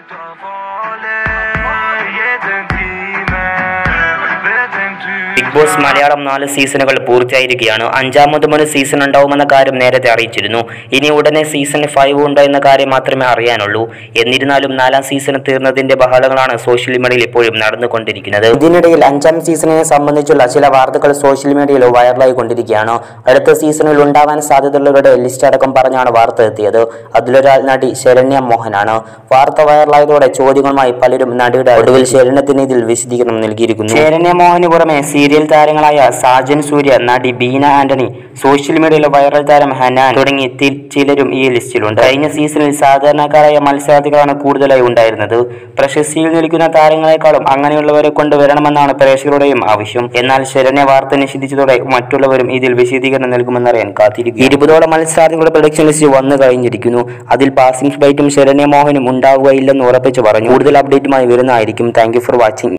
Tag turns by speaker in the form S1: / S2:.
S1: big boss Malayalam നാല് സീസണുകൾ പൂർത്തിയായിരിക്കുകയാണ് അഞ്ചാമതും ഒരു season ഉണ്ടാവുമെന്ന കാര്യം നേരത്തെ അറിയിച്ചിരുന്നു ഇനി ഉടനെ സീസൺ ഫൈവ് ഉണ്ടോ എന്ന കാര്യം മാത്രമേ അറിയാനുള്ളൂ എന്നിരുന്നാലും നാലാം സീസൺ തീർന്നതിന്റെ ബഹളങ്ങളാണ് സോഷ്യൽ മീഡിയയിൽ ഇപ്പോഴും നടന്നുകൊണ്ടിരിക്കുന്നത് ഇതിനിടയിൽ അഞ്ചാം സീസണിനെ സംബന്ധിച്ചുള്ള ചില വാർത്തകൾ സോഷ്യൽ മീഡിയയിൽ വൈറലായി കൊണ്ടിരിക്കുകയാണ് അടുത്ത സീസണിൽ ഉണ്ടാവാൻ സാധ്യതയുള്ളവരുടെ ലിസ്റ്റ് അടക്കം പറഞ്ഞാണ് വാർത്ത എത്തിയത് അതിലൊരാൾ നടി ശരണ്യ മോഹനാണ് വാർത്ത വൈറലായതോടെ ചോദ്യങ്ങളുമായി പലരും നടിയുടെ ഒടുവിൽ ശരണ്യത്തിന് ഇതിൽ വിശദീകരണം നൽകിയിരിക്കുന്നു ശരണ്യ മോഹന് പുറമെ സീരിയൽ താരങ്ങളായ സാജൻ സൂര്യ നടി ബീന ആന്റണി സോഷ്യൽ മീഡിയയിലെ വൈറൽ താരം ഹനാൻ തുടങ്ങി തി- ചിലരും ഈ ലിസ്റ്റിലുണ്ട് കഴിഞ്ഞ സീസണിൽ സാധാരണക്കാരായ മത്സരാർത്ഥികളാണ് കൂടുതലായി ഉണ്ടായിരുന്നത് പ്രശസ്തിയിൽ നിൽക്കുന്ന താരങ്ങളെക്കാളും അങ്ങനെയുള്ളവരെ കൊണ്ടുവരണമെന്നാണ് പ്രേക്ഷകരുടെയും ആവശ്യം എന്നാൽ ശരണ്യ വാർത്ത നിഷേധിച്ചതോടെ മറ്റുള്ളവരും ഇതിൽ വിശദീകരണം നൽകുമെന്നറിയാൻ കാത്തിരിക്കും ഇരുപതോളം മത്സരാർത്ഥികളുടെ പ്രൊഡക്ഷൻ ലിസ്റ്റ് വന്നു കഴിഞ്ഞിരിക്കുന്നു അതിൽ പാസിംഗ് ഫൈറ്റും ശരണ്യ മോഹനും ഉണ്ടാവുകയില്ലെന്ന് ഉറപ്പിച്ചു പറഞ്ഞു കൂടുതൽ അപ്ഡേറ്റുമായി വരുന്നതായിരിക്കും താങ്ക് ഫോർ വാച്ചിങ്